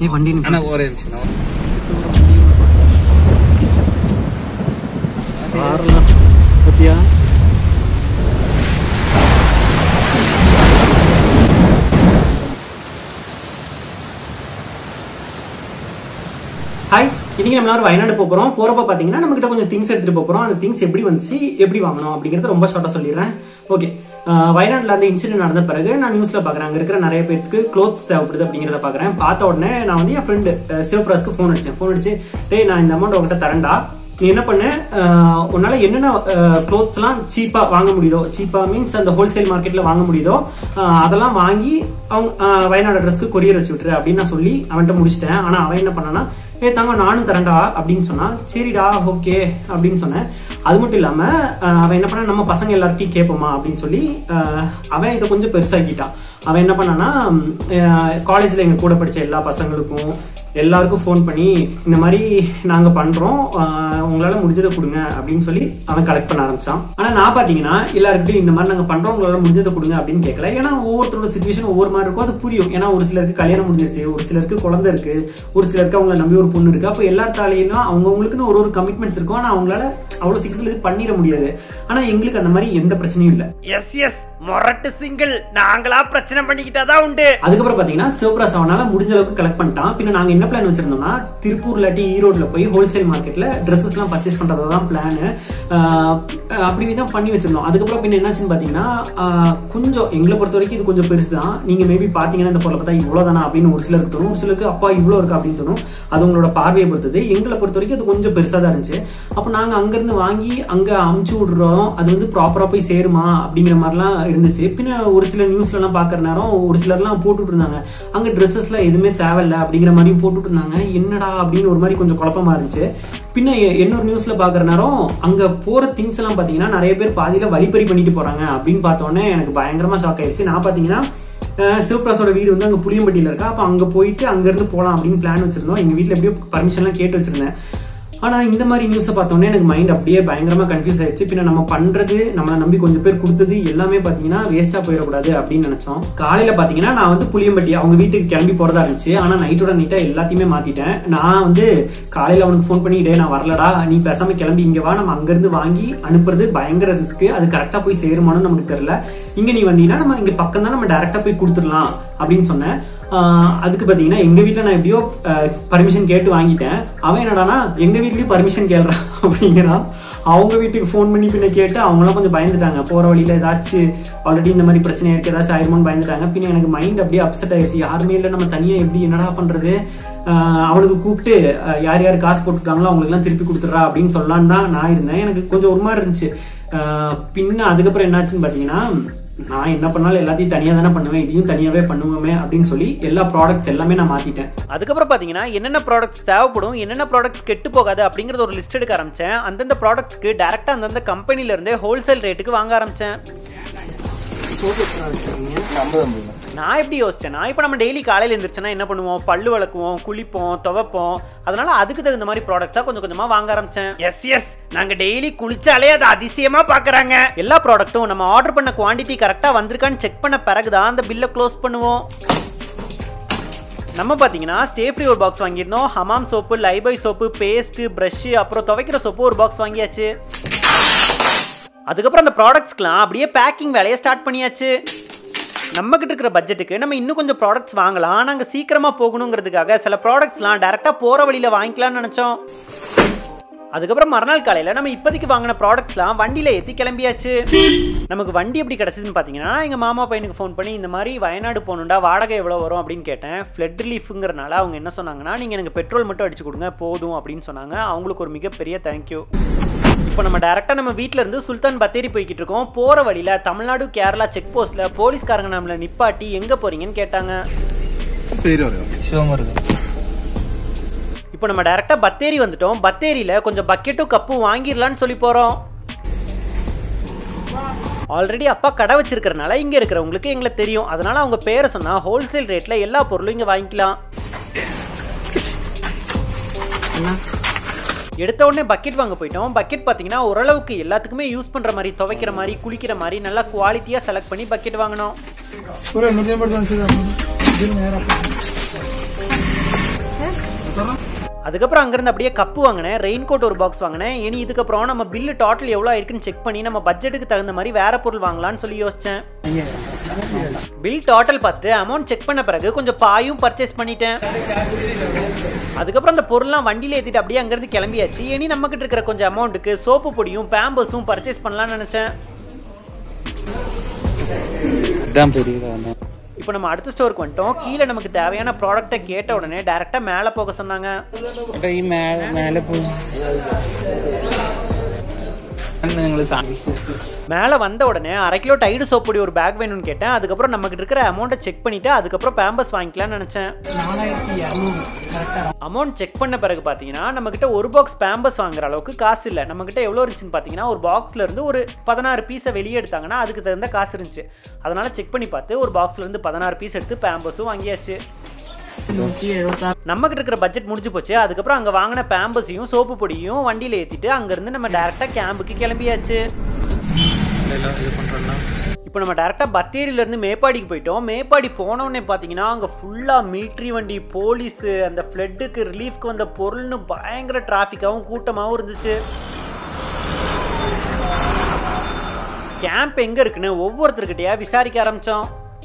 ஏ வண்டி ஆனா ஒரே நிமிஷம் நான் ஆறலாம் பத்தியா ஹாய் இன்னைக்கு நம்ம எல்லாரும் வயநாடு போக போறோம் போறப்ப பாத்தீங்கன்னா நம்ம கிட்ட கொஞ்சம் திங்ஸ் எடுத்துட்டு போக போறோம் அந்த திங்ஸ் எப்படி வந்துச்சு எப்படி வாங்கணும் அப்படிங்கறது ரொம்ப ஷார்ட்டா சொல்லிடுறேன் ஓகே வயநாடுல அந்த இன்சிடென்ட் நடந்த பிறகு நான் நியூஸ்ல பாக்குறேன் அங்க இருக்கிற நிறைய பேருக்கு க்ளோத்ஸ் தேவைப்படுது அப்படிங்கறத பாக்குறேன் பார்த்த உடனே நான் வந்து என் ஃப்ரெண்டு சிவபிராஸ்க்கு ஃபோன் அடிச்சேன் ஃபோன் அடிச்சு டேய் நான் இந்த அமௌண்ட் உங்ககிட்ட தரேன்டா நீ என்ன பண்ணு அஹ், உன்னால என்னென்ன க்ளோத்ஸ்லாம் சீப்பா வாங்க முடியுதோ சீப்பா மீன்ஸ் அந்த ஹோல்சேல் மார்க்கெட்ல வாங்க முடியுதோ அஹ், அதெல்லாம் வாங்கி அவங்க அஹ், வயநாடு அட்ரஸ்க்கு கொரியர் வச்சு விட்டுரு அப்படின்னு நான் சொல்லி அவன்கிட்ட முடிச்சிட்டேன் ஆனா அவன் என்ன பண்ணானா ஏ தங்க நானும் தரேன்டா அப்படின்னு சொன்னா சரிடா ஓகே அப்படின்னு சொன்னேன் அது மட்டும் இல்லாம அஹ், அவன் என்ன பண்ணா நம்ம பசங்க எல்லார்ட்டையும் கேட்போமா அப்படின்னு சொல்லி அஹ், அவன் இதை கொஞ்சம் பெருசாக்கிட்டான் அவன் என்ன பண்ணானா காலேஜ்ல எங்க கூட படிச்ச எல்லா பசங்களுக்கும் எல்லாருக்கும் ஃபோன் பண்ணி இந்த மாதிரி நாங்க பண்றோம் ஆஹ் உங்களால முடிஞ்சதை கொடுங்க அப்படின்னு சொல்லி அவன் கலெக்ட் பண்ண ஆரம்பிச்சான் ஆனா நான் பாத்தீங்கன்னா எல்லாருக்கிட்டையும் இந்த மாதிரி நாங்க பண்றோம் உங்களால முடிஞ்சதை கொடுங்க அப்படின்னு கேட்கல ஏன்னா ஒவ்வொருத்தரோட சுச்சுவேஷன் ஒவ்வொரு மாதிரி இருக்கும் அது புரியும் ஏன்னா ஒரு சிலருக்கு கல்யாணம் முடிஞ்சிருச்சு ஒரு சிலருக்கு குழந்தை இருக்கு ஒரு சிலருக்கு அவங்கள நம்பி ஒரு பொண்ணு இருக்கு அப்போ எல்லாத்தாலையும் அவங்கவுங்களுக்குன்னு ஒரு ஒரு கமிட்மெண்ட்ஸ் இருக்கும் ஆனா அவங்களால அவ்வளவு சீக்கிரத்துல இது பண்ணிட முடியாது ஆனா எங்களுக்கு அந்த மாதிரி எந்த பிரச்சனையும் இல்லை எஸ் எஸ் மொரட்டு சிங்கிள் நாங்களா பிரச்சனை பண்ணிக்கிட்டாதான் உண்டு அதுக்கப்புறம் பாத்தீங்கன்னா சிவபிராஸ் அவனால முடிஞ்ச அளவுக்கு கலெக்ட் பண்ணிட்டான் பின்ன நாங்க என்ன பிளான் வச்சிருந்தோம்னா திருப்பூர் இல்லாட்டி ஈரோட்ல போய் ஹோல்சேல் மார்க்கெட்ல ட்ரெஸ்ஸஸ் எல்லாம் பர்ச்சேஸ் பண்றதா தான் பிளான் அப்படி தான் பண்ணி வச்சிருந்தோம் அதுக்கப்புறம் பின்ன என்னாச்சுன்னு பாத்தீங்கன்னா ஆஹ், கொஞ்சம் எங்களை பொறுத்த வரைக்கும் இது கொஞ்சம் பெருசு தான் நீங்க மேபி பாத்தீங்கன்னா இந்த பொருளை பார்த்தா இவ்வளவுதானா அப்படின்னு ஒரு சிலருக்கு தோணும் ஒரு சிலருக்கு அப்பா இவ்வளவு இருக்கா அப்படின்னு தோணும் அது உங்களோட பார்வையை பொறுத்தது எங்களை பொறுத்த வரைக்கும் அது கொஞ்சம் பெருசா தான் இருந்துச்சு அப்போ நாங்க அங்கிருந்து வாங்கி அங்க அமுச்சு விடுறோம் அது வந்து ப்ராப்பரா போய் சேருமா அப்படிங்கிற மாதிரிலாம் இருந்துச்சு பின்ன ஒரு சில நியூஸ்ல எல்லாம் பாக்குற நேரம் ஒரு சிலர்லாம் போட்டுட்டு இருந்தாங்க அங்க ட்ரெஸ்ஸஸ்லாம் எதுவுமே தேவையில்ல அப்படிங்கிற மாதிரியும் போட்டுட்டு இருந்தாங்க என்னடா அப்படின்னு ஒரு மாதிரி கொஞ்சம் குழப்பமா இருந்துச்சு பின்ன எ- இன்னொரு நியூஸ்ல பாக்குற நேரம் அங்க போற திங்ஸ் எல்லாம் பாத்தீங்கன்னா நிறைய பேர் பாதியில வழிப்பறி பண்ணிட்டு போறாங்க அப்படின்னு பார்த்த உடனே எனக்கு பயங்கரமா ஷாக் ஆயிடுச்சு நான் பாத்தீங்கன்னா அஹ் சிவபிரசாதோட வீடு வந்து அங்க புளியம்பட்டியில இருக்கா அப்ப அங்க போயிட்டு அங்க இருந்து போலாம் அப்படின்னு பிளான் வச்சிருந்தோம் எங்க வீட்ல எப்படியோ பர்மிஷன்லாம் கேட்டு வச்சிருந்தேன் ஆனா இந்த மாதிரி நியூஸை பார்த்தோன்னே எனக்கு மைண்ட் அப்படியே பயங்கரமா கன்ஃபியூஸ் ஆயிடுச்சு பின்ன நம்ம பண்றது நம்மளை நம்பி கொஞ்சம் பேர் கொடுத்தது எல்லாமே பாத்தீங்கன்னா வேஸ்டா போயிடக்கூடாது அப்படின்னு நினைச்சோம் காலையில பாத்தீங்கன்னா நான் வந்து புளியம்பட்டி அவங்க வீட்டுக்கு கிளம்பி போறதா இருந்துச்சு ஆனா நைட்டோட நைட்டா எல்லாத்தையுமே மாத்திட்டேன் நான் வந்து காலையில அவனுக்கு ஃபோன் பண்ணி டே நான் வரலடா நீ பேசாம கிளம்பி இங்க வா நம்ம அங்கிருந்து வாங்கி அனுப்புறது பயங்கர ரிஸ்க் அது கரெக்டா போய் சேருமான்னு நமக்கு தெரியல இங்க நீ வந்தீங்கன்னா நம்ம இங்க பக்கம் தான் நம்ம டேரக்டா போய் கொடுத்துடலாம் அப்படின்னு சொன்னேன் ஆஹ் அதுக்கு பாத்தீங்கன்னா எங்க வீட்ல நான் எப்படியோ பர்மிஷன் கேட்டு வாங்கிட்டேன் அவன் என்னடானா எங்க வீட்லயும் பர்மிஷன் கேள்றான் அப்படிங்கிறான் அவங்க வீட்டுக்கு ஃபோன் பண்ணி பின்ன கேட்டு அவங்களாம் கொஞ்சம் பயந்துட்டாங்க போற வழியில ஏதாச்சும் ஆல்ரெடி இந்த மாதிரி பிரச்சனை இருக்கு ஏதாச்சும் ஆயிருமோன்னு பயந்துட்டாங்க பின்ன எனக்கு மைண்ட் அப்படியே அப்செட் ஆயிடுச்சு யாருமே இல்லை நம்ம தனியா எப்படி என்னடா பண்றது ஆஹ் அவனுக்கு கூப்பிட்டு ஆஹ் யார் யார் காசு போட்டுருக்காங்களோ அவங்களுக்கு எல்லாம் திருப்பி கொடுத்துட்றா அப்படின்னு சொல்லலான்னு தான் நான் இருந்தேன் எனக்கு கொஞ்சம் ஒரு மாதிரி இருந்துச்சு ஆஹ் பின்ன அதுக்கப்புறம் என்னாச்சுன்னு பாத்தீங்கன்னா நான் என்ன பண்ணாலும் எல்லாத்தையும் தனியா தானே பண்ணுவேன் இதையும் தனியாவே பண்ணுவோமே அப்படின்னு சொல்லி எல்லா ப்ராடக்ட்ஸ் எல்லாமே நான் மாத்திட்டேன் அதுக்கப்புறம் பார்த்தீங்கன்னா என்னென்ன ப்ராடக்ட்ஸ் தேவைப்படும் என்னென்ன ப்ராடக்ட்ஸ் கெட்டு போகாது அப்படிங்கிறது ஒரு லிஸ்ட் எடுக்க ஆரம்பிச்சேன் அந்தந்த ப்ராடக்ட்ஸ்க்கு டேரெக்டாக அந்தந்த கம்பெனில இருந்தே ஹோல்சேல் ரேட்டுக்கு வாங்க ஆரம்பிச்சேன் ஐம்பது ஐம்பது நான் எப்படி யோசிச்சேன் நான் இப்போ நம்ம டெய்லி காலையில் எழுந்திரிச்சோன்னா என்ன பண்ணுவோம் பல்லு வளக்குவோம் குளிப்போம் துவைப்போம் அதனால அதுக்கு தகுந்த மாதிரி ப்ராடக்ட்ஸாக கொஞ்சம் கொஞ்சமாக வாங்க ஆரம்பிச்சேன் எஸ் எஸ் நாங்கள் டெய்லி குளிச்சாலே அது அதிசயமாக பார்க்குறாங்க எல்லா ப்ராடக்ட்டும் நம்ம ஆர்டர் பண்ண குவாண்டிட்டி கரெக்டாக வந்திருக்கான்னு செக் பண்ண பிறகு தான் அந்த பில்லை க்ளோஸ் பண்ணுவோம் நம்ம பார்த்தீங்கன்னா ஸ்டே ஃப்ரீ ஒரு பாக்ஸ் வாங்கியிருந்தோம் Hamam soap Lifebuoy soap paste brush அப்புறம் துவைக்கிற சோப்பு ஒரு பாக்ஸ் வாங்கியாச்சு அதுக்கப்புறம் அந்த ப்ராடக்ட்ஸ்க்குலாம் அப்படியே பேக்கிங் வேலையை ஸ்டார்ட் பண்ணியாச்சு நம்ம கிட்ட இருக்கிற பட்ஜெட்டுக்கு நம்ம இன்னும் கொஞ்சம் ப்ராடக்ட்ஸ் வாங்கலாம் நாங்கள் சீக்கிரமாக போகணுங்கிறதுக்காக சில ப்ராடக்ட்ஸ்லாம் டேரெக்டாக போகிற வழியில் வாங்கிக்கலாம்னு நினச்சோம் அதுக்கப்புறம் மறுநாள் காலையில் நம்ம இப்போதைக்கு வாங்கின ப்ராடக்ட்ஸ்லாம் வண்டியில் ஏற்றி கிளம்பியாச்சு நமக்கு வண்டி எப்படி கிடச்சிதுன்னு பார்த்தீங்கன்னா எங்கள் மாமா பையனுக்கு ஃபோன் பண்ணி இந்த மாதிரி வயநாடு போகணுண்டா வாடகை எவ்வளோ வரும் அப்படின்னு கேட்டேன் ஃப்ளட் ரிலீஃபுங்கிறனால அவங்க என்ன சொன்னாங்கன்னா நீங்கள் எனக்கு பெட்ரோல் மட்டும் அடிச்சு கொடுங்க போதும் அப்படின்னு சொன்னாங்க அவங்களுக்கு ஒரு மிகப்பெரிய தேங்க்யூ இப்போ நம்ம டேரெக்டாக நம்ம வீட்ல இருந்து சுல்தான் பத்தேரி போய்கிட்டு இருக்கோம் போகிற வழியில் தமிழ்நாடு கேரளா செக் போஸ்ட்டில் போலீஸ்காரங்க நம்மளை நிப்பாட்டி எங்கே போகிறீங்கன்னு கேட்டாங்க പേര് പറയാം சிவமுருகன் இப்போ நம்ம டேரெக்டாக பத்தேரி வந்துட்டோம் பத்தேரியில் கொஞ்சம் பக்கெட்டும் கப்பும் வாங்கிடலான்னு சொல்லி போகிறோம் ஆல்ரெடி அப்பா கடை வச்சிருக்கிறனால இங்கே இருக்கிறவங்களுக்கு எங்களை தெரியும் அதனால அவங்க பேரை சொன்னால் ஹோல்சேல் ரேட்டில் எல்லா பொருளும் இங்கே வாங்கிக்கலாம் எடுத்த உடனே பக்கெட் வாங்க போயிட்டோம் பக்கெட் பார்த்தீங்கன்னா ஓரளவுக்கு எல்லாத்துக்குமே யூஸ் பண்ணுற மாதிரி துவைக்கிற மாதிரி குளிக்கிற மாதிரி நல்லா குவாலிட்டியாக செலக்ட் பண்ணி பக்கெட் வாங்கினோம் அதுக்கப்புறம் அங்கேருந்து அப்படியே கப்பு வாங்கினேன் ரெயின் கோட் ஒரு பாக்ஸ் வாங்கினேன் இனி இதுக்கப்புறம் நம்ம பில்லு டோட்டல் எவ்வளோ ஆயிருக்குன்னு செக் பண்ணி நம்ம பட்ஜெட்டுக்கு தகுந்த மாதிரி வேற பொருள் வாங்கலாம்னு சொல்லி யோசிச்சேன் பில் டோட்டல் பார்த்துட்டு அமௌண்ட் செக் பண்ண பிறகு கொஞ்சம் பாயும் பர்ச்சேஸ் பண்ணிட்டேன் அதுக்கப்புறம் அந்த பொருள்லாம் வண்டியில் ஏற்றிட்டு அப்படியே அங்கேருந்து கிளம்பியாச்சு இனி நம்மக்கிட்ட இருக்கிற கொஞ்சம் அமௌண்ட்டுக்கு சோப்பு பொடியும் பேம்பஸும் பர்ச்சேஸ் பண்ணலாம்னு நினச்சேன் இதான் பெரிய இப்போ நம்ம அடுத்த ஸ்டோருக்கு வந்துட்டோம் கீழே நமக்கு தேவையான ப்ராடக்ட்டை கேட்ட உடனே டேரெக்டாக மேலே போக சொன்னாங்க ഏട്ടാ ഈ മേലെ മേലെ പോയി നിങ്ങൾ மேலே வந்த உடனே அரை கிலோ டைடு சோப் பொடி ஒரு பேக் வேணும்னு கேட்டேன் அதுக்கப்புறம் நம்மகிட்ட இருக்கிற அமௌண்ட்டை செக் பண்ணிவிட்டு அதுக்கப்புறம் பேம்பஸ் வாங்கிக்கலாம்னு நினச்சேன் நாலாயிரத்தி இரநூறு கரெக்டாக அமௌண்ட் செக் பண்ண பிறகு பார்த்தீங்கன்னா நம்மக்கிட்ட ஒரு பாக்ஸ் பேம்பஸ் வாங்குற அளவுக்கு காசு இல்லை நம்மக்கிட்ட எவ்வளோ இருந்துச்சுன்னு பார்த்தீங்கன்னா ஒரு பாக்ஸ்ல இருந்து ஒரு பதினாறு பீஸை வெளியே எடுத்தாங்கன்னா அதுக்கு தகுந்த காசு இருந்துச்சு அதனால செக் பண்ணி பார்த்து ஒரு பாக்ஸ்ல இருந்து பதினாறு பீஸ் எடுத்து பேம்பஸும் வாங்கியாச்சு நூற்றி எழுபத்தாறு நம்மகிட்ட இருக்கிற பட்ஜெட் முடிஞ்சு போச்சு அதுக்கப்புறம் அங்கே வாங்கின பேம்பஸையும் சோப்பு பொடியும் வண்டியில் ஏற்றிட்டு அங்கேருந்து நம்ம டேரெக்டாக கேம்புக்கு கிளம்பியாச்சு இப்போ நம்ம டேரெக்டாக பத்தேரியிலேருந்து மேப்பாடிக்கு போயிட்டோம் மேப்பாடி போனோடனே பார்த்தீங்கன்னா அங்கே ஃபுல்லாக மிலிட்ரி வண்டி போலீஸு அந்த ஃப்ளட்டுக்கு ரிலீஃப்க்கு வந்த பொருள்னு பயங்கர டிராஃபிக்காகவும் கூட்டமாகவும் இருந்துச்சு கேம்ப் எங்கே இருக்குன்னு ஒவ்வொருத்தர்கிட்டயா விசாரிக்க ஆரம்பித்தோம்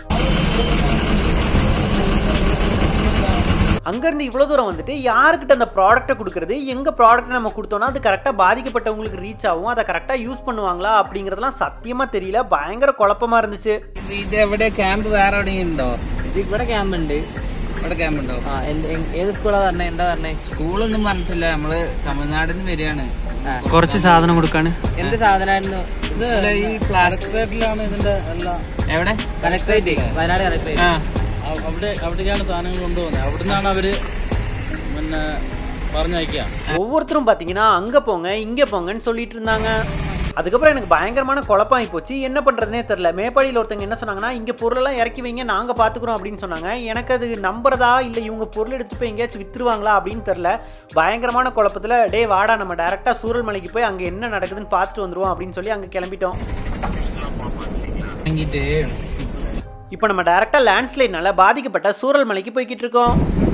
அங்கேருந்து இவ்வளோ தூரம் வந்துட்டு யாருக்கிட்ட அந்த ப்ராடக்ட்டை கொடுக்குறது எங்கே ப்ராடக்ட் நம்ம கொடுத்தோம்னா அது கரெக்டாக பாதிக்கப்பட்டவங்களுக்கு ரீச் ஆகும் அதை கரெக்டாக யூஸ் பண்ணுவாங்களா அப்படிங்கிறதுலாம் சத்தியமாக தெரியல பயங்கர குழப்பமா இருந்துச்சு ഇത് എവിടെ ക്യാമ്പ് വേറെ എവിടെയും ഉണ്ടോ ഇത് ഇവിടെ ക്യാമ്പ് ഉണ്ട് ഇവിടെ ക്യാമ്പ് ഉണ്ടോ ആ എന്ത് എങ്- ഏത് സ്കൂളാ പറഞ്ഞേ എന്താ പറഞ്ഞേ സ്കൂളൊന്നും പറഞ്ഞിട്ടില്ല നമ്മള് തമിഴ്നാട്ടിൽ നിന്ന് വരികയാണ് കുറച്ച് സാധനം കൊടുക്കാണ് എന്ത് സാധനമായിരുന്നു ഇത് ഈ പ്ലാസ്റ്റിക്കിലാണ് ഇതിന്റെ എല്ലാം എവിടെ കലക്ടറേറ്റ് വയനാട് കലക്ടറേറ്റ് ആ അവിടെ അവിടേക്കാണ് സാധനങ്ങൾ കൊണ്ടുപോകുന്നത് അവിടുന്നാണ് അവര് പിന്നെ പറഞ്ഞയക്കുക ஒவ்வொருத்தரும் பார்த்தீங்கன்னா அங்கே போங்க இங்கே போங்கன்னு சொல்லிட்டு இருந்தாங்க அதுக்கப்புறம் எனக்கு பயங்கரமான குழப்பமாகி போச்சு என்ன பண்ணுறதுனே தெரில மேப்பாடியில் ஒருத்தங்க என்ன சொன்னாங்கன்னா இங்கே பொருளெல்லாம் இறக்கி வைங்க நாங்கள் பார்த்துக்குறோம் அப்படின்னு சொன்னாங்க எனக்கு அது நம்புறதா இல்லை இவங்க பொருள் எடுத்துகிட்டு போய் எங்கேயாச்சும் விற்றுருவாங்களா அப்படின்னு தெரில பயங்கரமான குழப்பத்தில் டே வாடா நம்ம டேரெக்டாக சூரல் மலைக்கு போய் அங்கே என்ன நடக்குதுன்னு பார்த்துட்டு வந்துருவோம் அப்படின்னு சொல்லி அங்கே கிளம்பிட்டோம் வாங்கிட்டு இப்போ நம்ம டேரெக்டாக லேண்ட்ஸ்லைட்னால பாதிக்கப்பட்ட சூரல் மலைக்கு போய்கிட்டு இருக்கோம்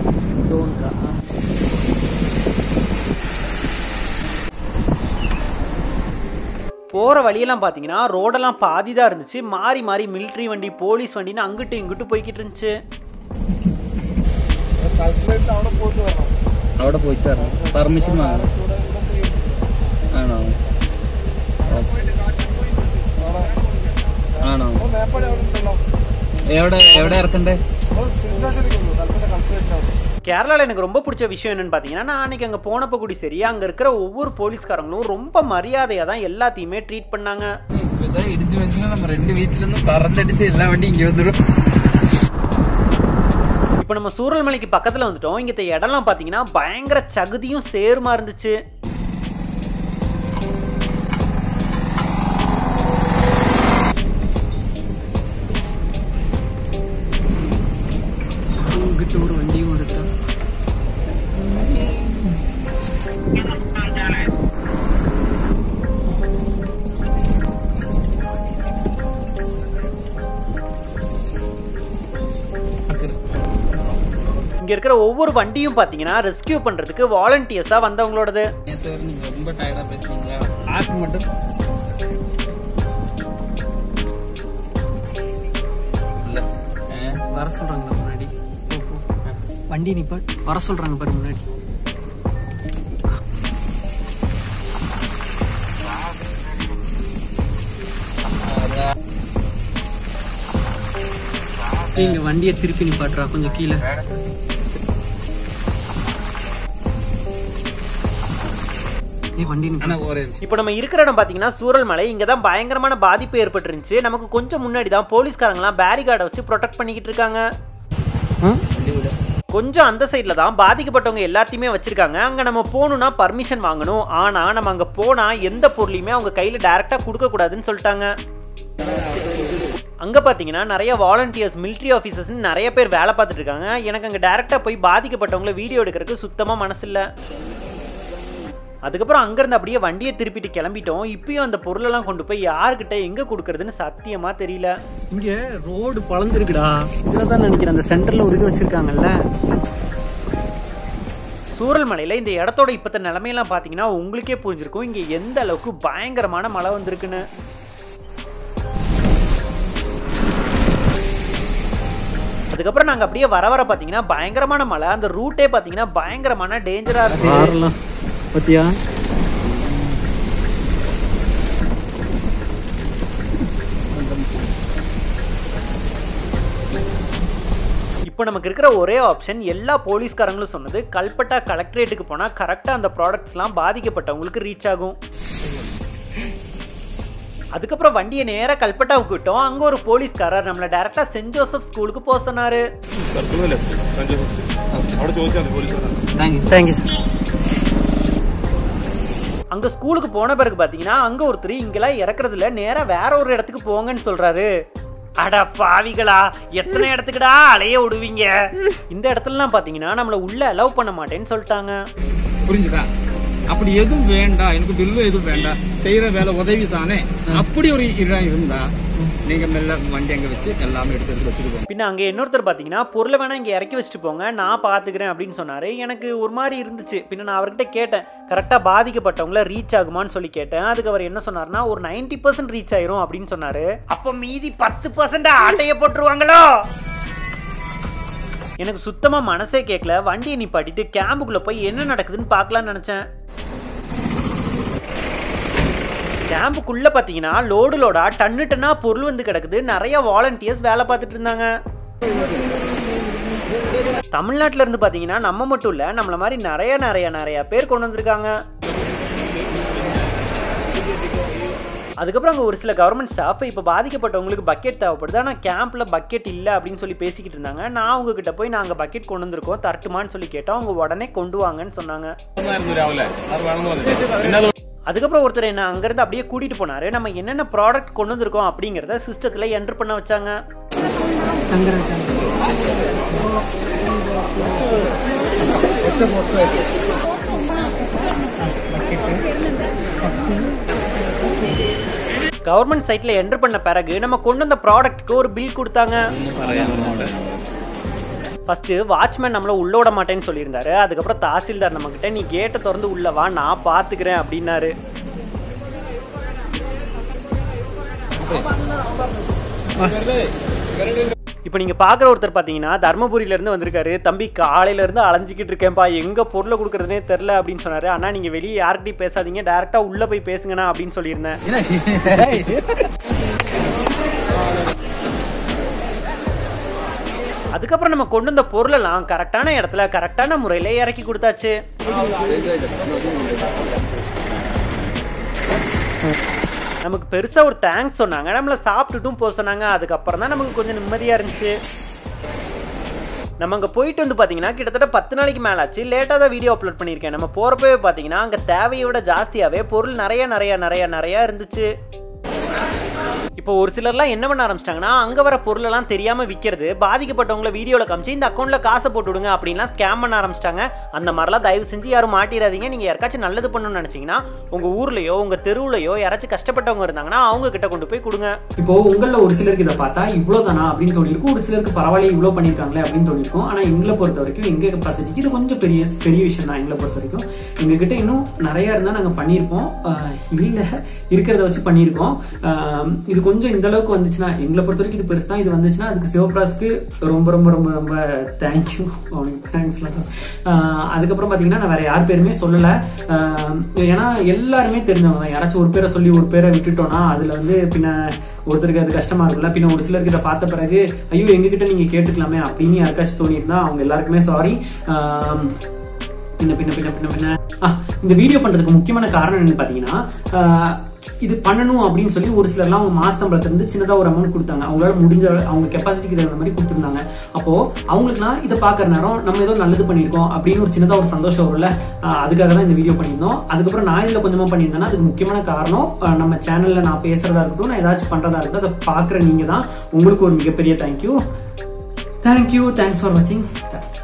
போகிற வழியெல்லாம் பார்த்தீங்கன்னா ரோடெல்லாம் பாதி தான் இருந்துச்சு மாறி மாறி மிலிட்ரி வண்டி போலீஸ் வண்டின்னு அங்கிட்டு இங்கிட்டு போய்கிட்டு இருந்துச்சு അവിടെ പോയിട്ട് വരണം പെർമിഷൻ വാങ്ങണം ആണോ ആണോ എവിടെ എവിടെ ഇറക്കണ്ടേ கேரளாவில் எனக்கு ரொம்ப பிடிச்ச விஷயம் என்னன்னு பார்த்தீங்கன்னா நான் அன்னைக்கு அங்கே போனப்போ கூடி சரி அங்கே இருக்கிற ஒவ்வொரு போலீஸ்காரங்களும் ரொம்ப மரியாதையாக தான் எல்லாத்தையுமே ட்ரீட் பண்ணாங்க ഇതാ ഇടിച്ചു വെച്ചാൽ നമ്മ രണ്ട് വീട്ടിലൊന്നും പറന്നടിച്ച് എല്ലാ വണ്ടി ഇങ്ങനെ வந்துடும் இப்போ நம்ம சூரல் மலைக்கு பக்கத்தில் வந்துட்டோம் இங்கே இடம்லாம் பார்த்தீங்கன்னா பயங்கர சகுதியும் சேருமா இருந்துச்சு இங்கிட்ட ஒரு வண்டியும் எடுத்தா இங்கே இருக்கிற ஒவ்வொரு வண்டியும் பார்த்தீங்கன்னா ரெஸ்கியூ பண்ணுறதுக்கு வாலண்டியர்ஸாக வந்தவங்களோடது நேற்று நீங்க ரொம்ப டயர்டா பேசுறீங்களா ஆக்கு மட்டும் இல்ல ஆ, வர சொல்றாங்களா முன்னாடி போ, போ. வண்டி நிப்பா வர சொல்றாங்க பாரு முன்னாடி இங்க வண்டியை திருப்பி நிப்பாட்டுறா கொஞ்சம் கீழே ஏய் வண்டி நிப்பா ஆனா ஒரு இப்போ நம்ம இருக்கிற இடம் பார்த்தீங்கன்னா சூரல் மலை இங்கே தான் பயங்கரமான பாதிப்பு ஏற்பட்டுருந்துச்சு நமக்கு கொஞ்சம் முன்னாடி தான் போலீஸ்காரங்களாம் பேரிகார்டை வச்சு ப்ரொடெக்ட் பண்ணிக்கிட்டு இருக்காங்க கொஞ்சம் அந்த சைடில் தான் பாதிக்கப்பட்டவங்க எல்லாத்தையுமே வச்சுருக்காங்க அங்கே நம்ம போகணுன்னா பர்மிஷன் வாங்கணும் ஆனால் நம்ம அங்கே போனால் எந்த பொருளையுமே அவங்க கையில் டேரெக்டாக கொடுக்கக்கூடாதுன்னு சொல்லிட்டாங்க அங்கே பார்த்தீங்கன்னா நிறைய வாலண்டியர்ஸ் military ஆஃபீஸர்ஸ்னு நிறைய பேர் வேலை பார்த்துட்டு இருக்காங்க எனக்கு அங்கே டேரெக்டாக போய் பாதிக்கப்பட்டவங்கள வீடியோ எடுக்கிறதுக்கு சுத்தமாக மனசு இல்லை அதுக்கப்புறம் அங்கேருந்து அப்படியே வண்டியை திருப்பிட்டு கிளம்பிட்டோம் இப்பயும் அந்த பொருளெல்லாம் கொண்டு போய் யார்கிட்ட எங்கே கொடுக்கறதுன்னு சத்தியமாக தெரியல இங்க ரோடு பழந்திருக்குடா இதுல தான் நினைக்கிறேன் அந்த சென்டர்ல ஒரு இது வச்சிருக்காங்கல்ல சூரல் மலையில் இந்த இடத்தோட இப்போத்த நிலமையெல்லாம் பார்த்தீங்கன்னா உங்களுக்கே புரிஞ்சிருக்கும் இங்கே எந்த அளவுக்கு பயங்கரமான மழை வந்திருக்குன்னு அதுக்கப்புறம் நாங்கள் அப்படியே வர வர பார்த்தீங்கன்னா பயங்கரமான மழை அந்த ரூட்டே பார்த்தீங்கன்னா பயங்கரமான டேஞ்சராக இருக்கு ஆறலாம் பத்தியா இப்போ நமக்கு இருக்கிற ஒரே ஆப்ஷன் எல்லா போலீஸ்காரங்களும் சொன்னது கல்பட்டா கலெக்டரேட்டுக்கு போனால் கரெக்டாக அந்த ப்ராடக்ட்ஸ்லாம் பாதிக்கப்பட்டவங்களுக்கு ரீச் ஆகும் அதுக்கப்புறம் வண்டியை நேராக கல்பட்டாவுக்கு விட்டோம் அங்கே ஒரு போலீஸ்காரர் நம்மளை டேரெக்டாக சென்ட் ஜோசப் ஸ்கூலுக்கு போக சொன்னார் അവിടെ ചോദിച്ചാൽ മതി പോലീസ് தேங்க்யூ சார் அங்கே ஸ்கூலுக்கு போன பிறகு பார்த்தீங்கன்னா அங்கே ஒருத்தர் இங்கெல்லாம் இறக்குறதுல நேராக வேற ஒரு இடத்துக்கு போங்கன்னு சொல்கிறாரு அட பாவிகளா எத்தனை இடத்துக்குடா அலைய விடுவீங்க இந்த இடத்துலலாம் பார்த்தீங்கன்னா நம்மளை உள்ள அலோவ் பண்ண மாட்டேன்னு சொல்லிட்டாங்க புரிஞ்சுதா அப்படி எதுவும் வேண்டாம் எனக்கு பில்லு எதுவும் வேண்டாம் செய்யற வேலை உதவி தானே அப்படி ஒரு இடம் இருந்தா நீங்க மெல்ல வண்டி அங்க வச்சு எல்லாமே எடுத்து எடுத்து வச்சுட்டு போங்க பின்ன அங்கே இன்னொருத்தர் பார்த்தீங்கன்னா பொருளை வேணா இங்கே இறக்கி வச்சுட்டு போங்க நான் பார்த்துக்கிறேன் அப்படின்னு சொன்னார் எனக்கு ஒரு மாதிரி இருந்துச்சு பின்ன நான் அவர்கிட்ட கேட்டேன் கரெக்டாக பாதிக்கப்பட்டவங்கள ரீச் ஆகுமான்னு சொல்லி கேட்டேன் அதுக்கு அவர் என்ன சொன்னார்னா ஒரு 90% பர்சன்ட் ரீச் ஆயிரும் அப்படின்னு சொன்னார் அப்போ மீதி பத்து பர்சன்ட் ஆட்டைய போட்டுருவாங்களோ எனக்கு சுத்தமாக மனசே கேட்கல வண்டியை நிப்பாட்டிட்டு கேம்புக்குள்ளே போய் என்ன நடக்குதுன்னு பார்க்கலான்னு நினச்சேன் கேம்புக்குள்ளே பார்த்தீங்கன்னா லோடு லோடா டன்னு டன்னா பொருள் வந்து கிடக்குது நிறைய வாலண்டியர்ஸ் வேலை பார்த்துட்டு இருந்தாங்க தமிழ்நாட்டில் இருந்து பார்த்தீங்கன்னா நம்ம மட்டும் இல்லை நம்மள மாதிரி நிறைய நிறைய நிறைய பேர் கொண்டு வந்திருக்காங்க அதுக்கப்புறம் அங்கே ஒரு சில கவர்மெண்ட் ஸ்டாஃப் இப்போ பாதிக்கப்பட்டவங்களுக்கு பக்கெட் தேவைப்படுது ஆனால் கேம்பில் பக்கெட் இல்லை அப்படின்னு சொல்லி பேசிக்கிட்டு இருந்தாங்க நான் அவங்க கிட்ட போய் நாங்கள் பக்கெட் கொண்டு வந்திருக்கோம் தரட்டுமான்னு சொல்லி கேட்டோம் அவங்க உடனே கொண்டு வாங்கன்னு சொன்னாங்க ഒന്നായിരുന്നു രാവിലെ അത് വേണമെന്ന് പറഞ്ഞു പിന്നെ അത് அதுக்கப்புறம் ஒருத்தர் என்ன அங்கேருந்து அப்படியே கூட்டிகிட்டு போனார் நம்ம என்னென்ன ப்ராடக்ட் கொண்டு வந்திருக்கோம் அப்படிங்கிறத சிஸ்டத்தில் என்ட்ரு பண்ண வச்சாங்க கவர்மெண்ட் சைட்டில் என்ட்ரு பண்ண பிறகு நம்ம கொண்டு வந்த ப்ராடக்ட்டுக்கு ஒரு பில் கொடுத்தாங்க ஃபர்ஸ்ட் வாட்ச்மேன் நம்மள உள்ள விட மாட்டேன்னு சொல்லியிருந்தாரு அதுக்கப்புறம் தாசில்தார் நம்மக்கிட்ட நீ கேட்டை திறந்து உள்ள வா நான் பார்த்துக்கிறேன் அப்படின்னாரு இப்போ நீங்கள் பார்க்குற ஒருத்தர் பார்த்தீங்கன்னா தர்மபுரியிலேருந்து வந்திருக்காரு தம்பி காலையிலேருந்து அலைஞ்சிக்கிட்டு இருக்கேன்ப்பா எங்கே பொருளை கொடுக்குறதுனே தெரில அப்படின்னு சொன்னார் ஆனால் நீங்கள் வெளியே யார்கிட்டையும் பேசாதீங்க டேரெக்டாக உள்ளே போய் பேசுங்கண்ணா அப்படின்னு சொல்லியிருந்தேன் அதுக்கப்புறம் நம்ம கொண்டு வந்த பொருளெல்லாம் கரெக்டான இடத்துல கரெக்டான முறையில் இறக்கி கொடுத்தாச்சு நமக்கு பெருசாக ஒரு தேங்க்ஸ் சொன்னாங்க நம்மளை சாப்பிட்டுட்டும் போக சொன்னாங்க அதுக்கப்புறம் தான் நமக்கு கொஞ்சம் நிம்மதியாக இருந்துச்சு நம்ம அங்கே போயிட்டு வந்து பார்த்தீங்கன்னா கிட்டத்தட்ட பத்து நாளைக்கு மேலே ஆச்சு லேட்டாக தான் வீடியோ அப்லோட் பண்ணியிருக்கேன் நம்ம போகிறப்பவே பார்த்தீங்கன்னா அங்கே தேவையை விட ஜாஸ்தியாகவே பொருள் நிறைய நிறைய நிறைய நிறையா இருந்துச்சு இப்போ ஒரு சிலர்லாம் என்ன பண்ண ஆரம்பிச்சிட்டாங்கன்னா அங்கே வர பொருளெல்லாம் தெரியாமல் விற்கிறது பாதிக்கப்பட்டவங்கள வீடியோவில் காமிச்சு இந்த அக்கௌண்ட்டில் காசை போட்டு விடுங்க அப்படின்லாம் ஸ்கேம் பண்ண ஆரம்பிச்சிட்டாங்க அந்த மாதிரிலாம் தயவு செஞ்சு யாரும் மாட்டிடாதீங்க நீங்கள் யாருக்காச்சும் நல்லது பண்ணணும்னு நினச்சிங்கன்னா உங்கள் ஊர்லேயோ உங்கள் தெருவுலையோ யாராச்சும் கஷ்டப்பட்டவங்க இருந்தாங்கன்னா அவங்க கிட்ட கொண்டு போய் கொடுங்க இப்போ உங்களில் ஒரு சிலருக்கு இதை பார்த்தா இவ்வளோதானா அப்படின்னு தோணிருக்கும் ஒரு சிலருக்கு பரவாயில்ல இவ்வளோ பண்ணியிருக்காங்களே அப்படின்னு தோணிருக்கும் ஆனால் எங்களை பொறுத்த வரைக்கும் எங்கள் கெப்பாசிட்டிக்கு இது கொஞ்சம் பெரிய பெரிய விஷயம் தான் எங்களை பொறுத்த வரைக்கும் எங்ககிட்ட இன்னும் நிறைய இருந்தால் நாங்கள் பண்ணியிருப்போம் இல்லை இருக்கிறத வச்சு பண்ணியிருக்கோம் ஆஹ் இது கொஞ்சம் இந்த அளவுக்கு வந்துச்சுன்னா எங்களை பொறுத்த வரைக்கும் இது பெருசு தான் இது வந்துச்சுன்னா அதுக்கு சிவபிராஸ்க்கு ரொம்ப ரொம்ப ரொம்ப ரொம்ப தேங்க்யூ அவனுக்கு தேங்க்ஸ்லாம் அதுக்கப்புறம் பார்த்தீங்கன்னா நான் வேற யார் பேருமே சொல்லலை ஆஹ் ஏன்னா எல்லாருமே தெரிஞ்சவங்க தான் யாராச்சும் ஒரு பேரை சொல்லி ஒரு பேரை விட்டுட்டோம்னா அதில் வந்து பின்ன ஒருத்தருக்கு அது கஷ்டமா இருக்குல்ல பின்ன ஒரு சிலருக்கு இதை பார்த்த பிறகு ஐயோ எங்ககிட்ட நீங்க கேட்டுக்கலாமே அப்படின்னு யாருக்காச்சும் தோணியிருந்தா அவங்க எல்லாருக்குமே சாரி பின்ன பின்ன பின்ன பின்ன பின்ன ஆ, இந்த வீடியோ பண்றதுக்கு முக்கியமான காரணம் என்னன்னு பாத்தீங்கன்னா ஆ, இது பண்ணணும் அப்படின்னு சொல்லி ஒரு சிலர்லாம் அவங்க மாச சம்பளத்துல இருந்து சின்னதா ஒரு அமௌண்ட் கொடுத்தாங்க அவங்களால முடிஞ்ச அவங்க கெப்பாசிட்டிக்கு தகுந்த மாதிரி கொடுத்துருந்தாங்க அப்போ அவங்களுக்குலாம் இதை பாக்குற நேரம் நம்ம ஏதோ நல்லது பண்ணியிருக்கோம் அப்படின்னு ஒரு சின்னதா ஒரு சந்தோஷம் வரும்ல ஆ, அதுக்காக தான் இந்த வீடியோ பண்ணியிருந்தோம் அதுக்கப்புறம் நான் இதுல கொஞ்சமா பண்ணியிருந்தேன்னா அதுக்கு முக்கியமான காரணம் ஆ, நம்ம சேனல்ல நான் பேசுறதா இருக்கட்டும் நான் ஏதாச்சும் பண்றதா இருக்கட்டும் அதை பாக்குற நீங்க தான் உங்களுக்கு ஒரு மிகப்பெரிய தேங்க்யூ தேங்க்யூ தேங்க்ஸ் ஃபார் வாட்சிங்